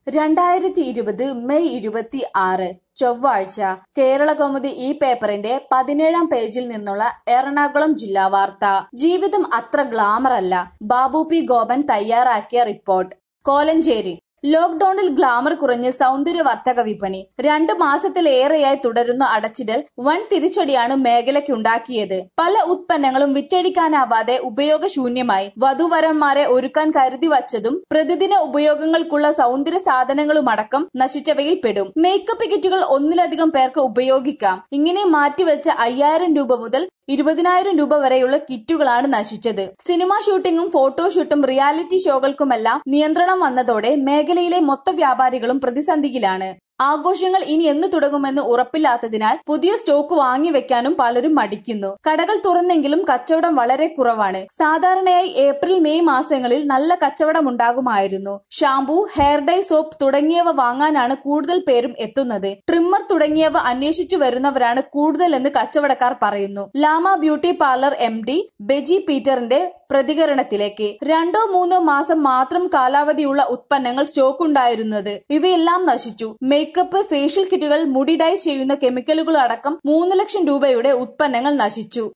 രണ്ടായിരത്തി ഇരുപത് മെയ് ഇരുപത്തി ആറ് ചൊവ്വാഴ്ച കേരളകൗമുദി ഈ പേപ്പറിന്റെ പതിനേഴാം പേജിൽ നിന്നുള്ള എറണാകുളം ജില്ലാ വാർത്ത ജീവിതം അത്ര ഗ്ലാമർ അല്ല ബാബു പി ഗോപൻ തയ്യാറാക്കിയ റിപ്പോർട്ട് കോലഞ്ചേരി ലോക്ഡൌണിൽ ഗ്ലാമർ കുറഞ്ഞ് സൗന്ദര്യവർദ്ധക വിപണി രണ്ട് മാസത്തിലേറെയായി തുടരുന്ന അടച്ചിടൽ വൻ തിരിച്ചടിയാണ് മേഖലയ്ക്കുണ്ടാക്കിയത് പല ഉത്പന്നങ്ങളും വിറ്റഴിക്കാനാവാതെ ഉപയോഗശൂന്യമായി വധുവരന്മാരെ ഒരുക്കാൻ കരുതി വച്ചതും പ്രതിദിന ഉപയോഗങ്ങൾക്കുള്ള സൗന്ദര്യ സാധനങ്ങളുമടക്കം നശിച്ചവയിൽ പെടും മേക്കപ്പ് കിറ്റുകൾ ഒന്നിലധികം പേർക്ക് ഉപയോഗിക്കാം ഇങ്ങനെ മാറ്റിവെച്ച അയ്യായിരം രൂപ മുതൽ ഇരുപതിനായിരം രൂപ വരെയുള്ള കിറ്റുകളാണ് നശിച്ചത് സിനിമാ ഷൂട്ടിംഗും ഫോട്ടോഷൂട്ടും റിയാലിറ്റി ഷോകൾക്കുമെല്ലാം നിയന്ത്രണം വന്നതോടെ മേഖലയിലെ മൊത്ത വ്യാപാരികളും പ്രതിസന്ധിയിലാണ് ആഘോഷങ്ങൾ ഇനി എന്ന് തുടങ്ങുമെന്ന് ഉറപ്പില്ലാത്തതിനാൽ പുതിയ സ്റ്റോക്ക് വാങ്ങിവെക്കാനും പലരും മടിക്കുന്നു കടകൾ തുറന്നെങ്കിലും കച്ചവടം വളരെ കുറവാണ് സാധാരണയായി ഏപ്രിൽ മെയ് മാസങ്ങളിൽ നല്ല കച്ചവടം ഉണ്ടാകുമായിരുന്നു ഷാംപൂ ഹെയർ ഡൈ സോപ്പ് തുടങ്ങിയവ വാങ്ങാനാണ് കൂടുതൽ പേരും എത്തുന്നത് ട്രിമ്മർ തുടങ്ങിയവ അന്വേഷിച്ചു വരുന്നവരാണ് കൂടുതലെന്ന് കച്ചവടക്കാർ പറയുന്നു Lama beauty parlour M D Beji പീറ്ററിന്റെ പ്രതികരണത്തിലേക്ക് രണ്ടോ മൂന്നോ മാസം മാത്രം കാലാവധിയുള്ള ഉത്പന്നങ്ങൾ സ്റ്റോക്കുണ്ടായിരുന്നത് ഇവയെല്ലാം നശിച്ചു മേക്കപ്പ് ഫേഷ്യൽ കിറ്റുകൾ മുടി ഡൈ ചെയ്യുന്ന കെമിക്കലുകൾ അടക്കം മൂന്ന് ലക്ഷം രൂപയുടെ ഉത്പന്നങ്ങൾ നശിച്ചു